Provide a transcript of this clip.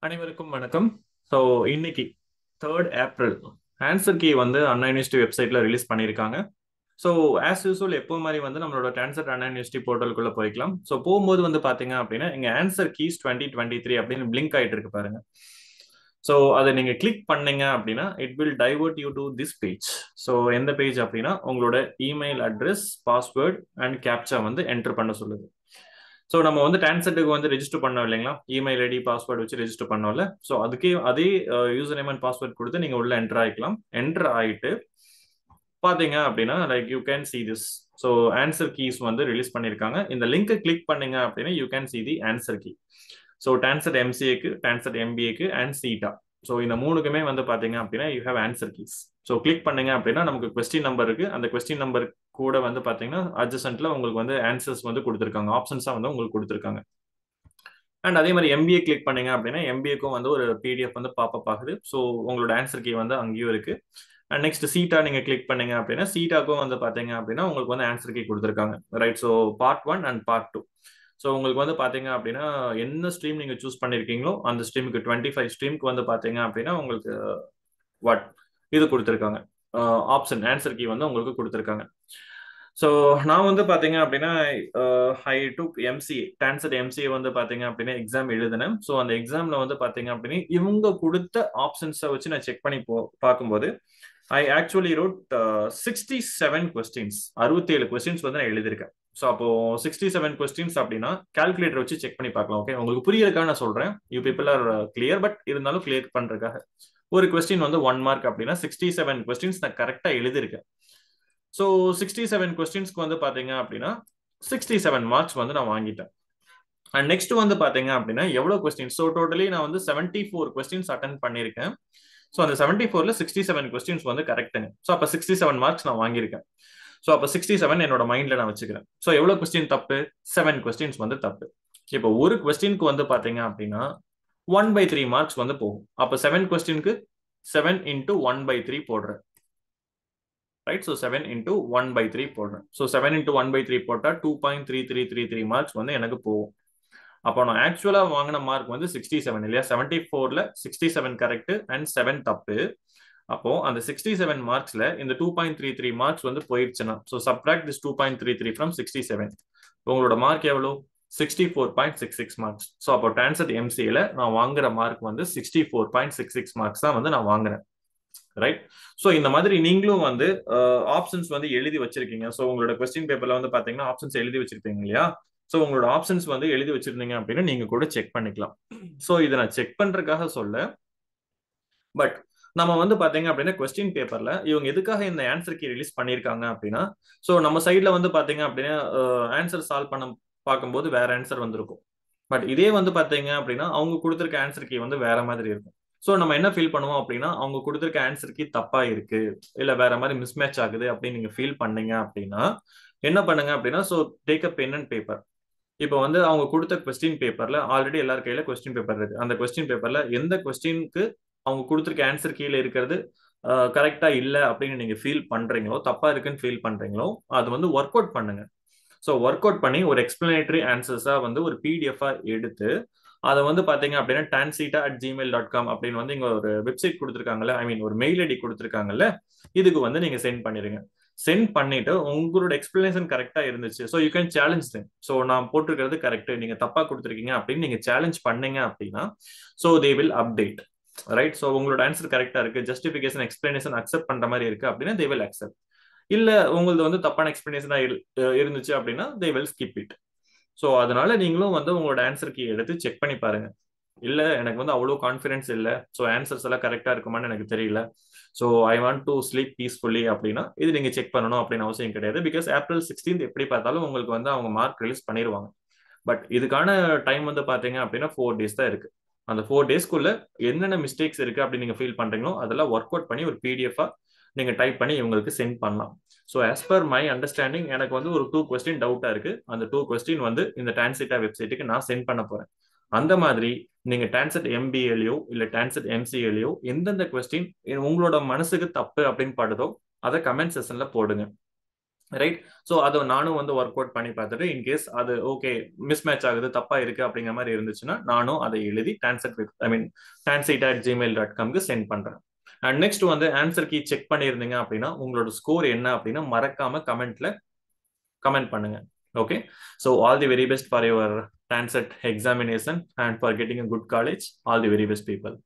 அனைவருக்கும் வணக்கம் ஸோ இன்னைக்கு தேர்ட் ஏப்ரல் ஆன்சர் கீ வந்து அண்ணா யூனிவர்சிட்டி வெப்சைட்ல ரிலீஸ் பண்ணியிருக்காங்க ஸோ ஆஸ் யூஸ்வல் எப்போ மாதிரி வந்து நம்மளோட டான்சர் அண்ணா யூனிவர்சிட்டி போர்ட்டலுக்குள்ள போய்க்கலாம் ஸோ போகும்போது வந்து பாத்தீங்க அப்படின்னா இங்க answer keys twenty twenty three அப்படின்னு பிளிங்க் ஆயிட்டு இருக்கு பாருங்க ஸோ அதை நீங்க கிளிக் பண்ணீங்க அப்படின்னா it will divert you to this page so எந்த பேஜ் அப்படின்னா உங்களோட email address password and captcha வந்து என்டர் பண்ண சொல்லுது ஸோ நம்ம வந்து டான்செட்டுக்கு வந்து ரெஜிஸ்டர் பண்ணோம் இல்லைங்களா இமெயில் ஐடி பாஸ்வேர்டு வச்சு ரெஜிஸ்டர் பண்ணோம்ல ஸோ அதுக்கே அதே யூசர் நேம் அண்ட் பாஸ்வேர்ட் கொடுத்து நீங்கள் உள்ள என்டர் ஆகிக்கலாம் என்டர் ஆகிட்டு பார்த்தீங்க அப்படின்னா like you can see this so answer keys வந்து ரிலீஸ் பண்ணியிருக்காங்க இந்த லிங்கை கிளிக் பண்ணீங்க அப்படின்னா you can see the answer key so TANCET எம்சிஏக்கு டான்செட் எம்பிஏக்கு அண்ட் சீட்டா ஸோ இந்த மூணுக்குமே வந்து பார்த்தீங்க அப்படின்னா you have answer keys so click பண்ணீங்க அப்படின்னா நமக்கு கொஸ்டின் நம்பர் இருக்கு அந்த கொஸ்டின் நம்பர் கூட வந்து பார்த்தீங்கன்னா அட்ஜஸ்டன்ட்ல உங்களுக்கு வந்து ஆன்சர்ஸ் வந்து கொடுத்துருக்காங்க ஆப்ஷன்ஸாக வந்து உங்களுக்கு கொடுத்துருக்காங்க அண்ட் அதே மாதிரி எம்பிஏ கிளிக் பண்ணீங்க அப்படின்னா எம்பிஏக்கும் வந்து ஒரு பிடிஎஃப் வந்து பாப்பப் ஆகுது ஸோ உங்களோட ஆன்சர் கீ வந்து அங்கேயும் இருக்கு அண்ட் நெக்ஸ்ட் சீட்டா நீங்க கிளிக் பண்ணீங்க அப்படின்னா சீட்டாக்கும் வந்து பாத்தீங்க அப்படின்னா உங்களுக்கு வந்து ஆன்சர் கீ கொடுத்துருக்காங்க right so part one and part two so உங்களுக்கு வந்து பாத்தீங்க அப்படின்னா என்ன ஸ்ட்ரீம் நீங்க சூஸ் பண்ணிருக்கீங்களோ அந்த ஸ்ட்ரீமுக்கு டுவெண்ட்டி ஃபைவ் ஸ்ட்ரீமுக்கு வந்து பாத்தீங்க அப்படின்னா உங்களுக்கு வாட் இது கொடுத்துருக்காங்க ஆப்ஷன் ஆன்சர் கீ வந்து உங்களுக்கு கொடுத்துருக்காங்க ஸோ நான் வந்து பார்த்தீங்க அப்படின்னா I took MCA TANCET MCA வந்து பார்த்தீங்க அப்படின்னா எக்ஸாம் எழுதினேன் ஸோ அந்த எக்ஸாமில் வந்து பார்த்தீங்க அப்படின்னா இவங்க கொடுத்த ஆப்ஷன்ஸை வச்சு நான் செக் பண்ணி போ பார்க்கும்போது I actually wrote sixty seven questions அறுபத்தி ஏழு கொஸ்டின்ஸ் வந்து நான் எழுதியிருக்கேன் ஸோ அப்போ சிக்ஸ்டி செவன் கொஸ்டின்ஸ் அப்படின்னா கால்குலேட்டர் வச்சு செக் பண்ணி பார்க்கலாம் ஓகே உங்களுக்கு புரியறதுக்காக நான் சொல்றேன் you people are clear but இருந்தாலும் கிளியர் பண்றதுக்காக ஒரு கொஸ்டின் வந்து ஒன் மார்க் அப்படின்னா சிக்ஸ்டி செவன் கொஸ்டின்ஸ் நான் கரெக்டாக எழுதியிருக்கேன் ஸோ சிக்ஸ்டி செவன் கொஸ்டின்ஸ்க்கு வந்து பார்த்தீங்க அப்படின்னா சிக்ஸ்டி செவன் மார்க்ஸ் வந்து நான் வாங்கிட்டேன் அண்ட் நெக்ஸ்ட் வந்து பார்த்தீங்க அப்படின்னா எவ்வளோ கொஸ்டின்ஸ் ஸோ டோட்டலி நான் வந்து செவன்டி ஃபோர் கொஸ்டின்ஸ் அட்டன் பண்ணியிருக்கேன் ஸோ அந்த செவன்டி ஃபோர்ல சிக்ஸ்டி செவன் கொஸ்டின்ஸ் வந்து கரெக்டுங்க ஸோ அப்போ சிக்ஸ்டி செவன் மார்க்ஸ் நான் வாங்கியிருக்கேன் ஸோ அப்போ சிக்ஸ்டி செவன் என்னோட மைண்ட்ல நான் வச்சுக்கிறேன் ஸோ எவ்வளோ கொஸ்டின் தப்பு செவன் கொஸ்டின்ஸ் வந்து தப்பு இப்போ ஒரு கொஸ்டினுக்கு வந்து பார்த்தீங்க அப்படின்னா ஒன் பை த்ரீ மார்க்ஸ் வந்து போகும் அப்போ செவன் கொஸ்டினுக்கு seven into one by three போடுறேன் right so seven into one by three போடுறேன் so seven into one by three போட்டால் two point three three three three marks வந்து எனக்கு போகும் அப்போ நான் ஆக்சுவலாக வாங்கின மார்க் வந்து சிக்ஸ்டி செவன் இல்லையா செவன்டி ஃபோர்ல sixty seven correct and seven தப்பு அப்போ அந்த சிக்ஸ்டி செவன் மார்க்ஸ்ல இந்த two point three three marks வந்து போயிடுச்சுன்னா so subtract this two point three three from sixty seven உங்களோட மார்க் எவ்வளோ sixty four point six six marks so அப்போ டான்சர் எம்சிஏல நான் வாங்குற மார்க் வந்து sixty four point six six marks தான் வந்து நான் வாங்குறேன் ரைட் ஸோ இந்த மாதிரி நீங்களும் வந்து ஆப்ஷன்ஸ் வந்து எழுதி வச்சிருக்கீங்க ஸோ உங்களோட கொஸ்டின் பேப்பர்ல வந்து பாத்தீங்கன்னா ஆப்ஷன்ஸ் எழுதி வச்சிருப்பீங்க இல்லையா ஸோ உங்களோட ஆப்ஷன்ஸ் வந்து எழுதி வச்சிருந்தீங்க அப்படின்னா நீங்க கூட செக் பண்ணிக்கலாம் ஸோ இதை நான் செக் பண்றதுக்காக சொல்ல பட் நம்ம வந்து பாத்தீங்க அப்படின்னா கொஸ்டின் பேப்பர்ல இவங்க எதுக்காக இந்த ஆன்சர் கீ ரிலீஸ் பண்ணியிருக்காங்க அப்படின்னா ஸோ நம்ம சைட்ல வந்து பாத்தீங்க அப்படின்னா ஆன்சர் சால்வ் பண்ண பார்க்கும்போது வேற ஆன்சர் வந்திருக்கும் பட் இதே வந்து பாத்தீங்க அப்படின்னா அவங்க கொடுத்துருக்க ஆன்சர் கீ வந்து வேற மாதிரி இருக்கும் ஸோ நம்ம என்ன ஃபீல் பண்ணுவோம் அப்படின்னா அவங்க கொடுத்துருக்க ஆன்சர் கீ தப்பா இருக்கு இல்ல வேற மாதிரி மிஸ்மேட்ச் ஆகுது அப்படின்னு நீங்க ஃபீல் பண்ணீங்க அப்படின்னா என்ன பண்ணுங்க அப்படின்னா so take a pen and paper இப்போ வந்து அவங்க கொடுத்த கொஸ்டின் பேப்பர்ல ஆல்ரெடி எல்லார் கையில கொஸ்டின் பேப்பர் இருக்கு அந்த கொஸ்டின் பேப்பர்ல எந்த கொஸ்டினுக்கு அவங்க கொடுத்துருக்க ஆன்சர் கீழே இருக்கிறது கரெக்டா இல்லை அப்படின்னு நீங்க ஃபீல் பண்றீங்களோ தப்பா இருக்குன்னு ஃபீல் பண்றீங்களோ அது வந்து ஒர்க் அவுட் பண்ணுங்க ஸோ ஒர்க் அவுட் பண்ணி ஒரு எக்ஸ்பிளனேட்டரி ஆன்சர்ஸா வந்து ஒரு பிடிஎஃபா எடுத்து அதை வந்து பாத்தீங்க அப்படின்னா TANCETA at Gmail dot com அப்படின்னு வந்து இங்க ஒரு வெப்சைட் கொடுத்துருக்காங்கல்ல ஐ மீன் ஒரு மெயில் ஐடி கொடுத்துருக்காங்கல்ல இதுக்கு வந்து நீங்க சென்ட் பண்ணிடுங்க சென்ட் பண்ணிட்டு உங்களோட எக்ஸ்பிளனேஷன் கரெக்டா இருந்துச்சு so you can challenge then so நான் போட்டிருக்கிறது கரெக்ட் நீங்க தப்பா கொடுத்துருக்கீங்க அப்படின்னு நீங்க சேலஞ்ச் பண்ணீங்க அப்படின்னா so they will update right so உங்களோட ஆன்சர் கரெக்டா இருக்கு ஜஸ்டிபிகேஷன் எக்ஸ்பிளனேஷன் அக்செப்ட் பண்ற மாதிரி இருக்கு அப்படின்னா தே வில் அக்செப்ட் இல்ல உங்களது வந்து தப்பான எக்ஸ்பிளனேஷனா இருந்துச்சு அப்படின்னா they will skip it so அதனால நீங்களும் வந்து உங்களோட ஆன்சர் கீ எடுத்து செக் பண்ணி பாருங்க இல்ல எனக்கு வந்து அவ்வளோ கான்ஃபிடன்ஸ் இல்லை ஸோ ஆன்சர்ஸ் எல்லாம் கரெக்டா இருக்குமான்னு எனக்கு தெரியல so I want to sleep peacefully அப்படின்னா இது நீங்க செக் பண்ணணும் அப்படின்னு அவசியம் கிடையாது பிகாஸ் ஏப்ரல் சிக்ஸ்டீன்த் எப்படி பார்த்தாலும் உங்களுக்கு வந்து அவங்க மார்க் ரிலீஸ் பண்ணிடுவாங்க பட் இதுக்கான டைம் வந்து பாத்தீங்க அப்படின்னா ஃபோர் டேஸ் தான் இருக்கு அந்த ஃபோர் டேஸ்க்குள்ள என்னென்ன மிஸ்டேக்ஸ் இருக்கு அப்படின்னு நீங்க ஃபீல் பண்றீங்களோ அதெல்லாம் ஒர்க் அவுட் பண்ணி ஒரு பிடிஎஃபா நீங்க டைப் பண்ணி இவங்களுக்கு சென்ட் பண்ணலாம் so as per my understanding எனக்கு வந்து ஒரு டூ கொஸ்டின் டவுட்டா இருக்கு அந்த டூ கொஸ்டின் வந்து இந்த டான்சிட்டா வெப்சைட்டுக்கு நான் சென்ட் பண்ண போறேன் அந்த மாதிரி நீங்க டான்செட் எம்பிஏலையோ இல்ல டான்செட் எம்சிஏலையோ எந்தெந்த கொஸ்டின் உங்களோட மனசுக்கு தப்பு அப்படின்னு படுதோ அதை கமெண்ட் செஷன்ல போடுங்க ரைட் ஸோ அதை நானும் வந்து ஒர்க் அவுட் பண்ணி பார்த்துட்டு இன்கேஸ் அது ஓகே மிஸ் மேட்ச் ஆகுது தப்பா இருக்கு அப்படிங்கிற மாதிரி இருந்துச்சுன்னா நானும் அதை எழுதி TANCET with I mean TANCET at Gmail dot காம்க்கு சென்ட் பண்றேன் அண்ட் நெக்ஸ்ட் வந்து ஆன்சர் கீ செக் பண்ணியிருந்தீங்க அப்படின்னா உங்களோட ஸ்கோர் என்ன அப்படின்னா மறக்காம கமெண்ட்ல கமெண்ட் பண்ணுங்க okay so all the very best for your TANCET examination and for getting a good college all the very best people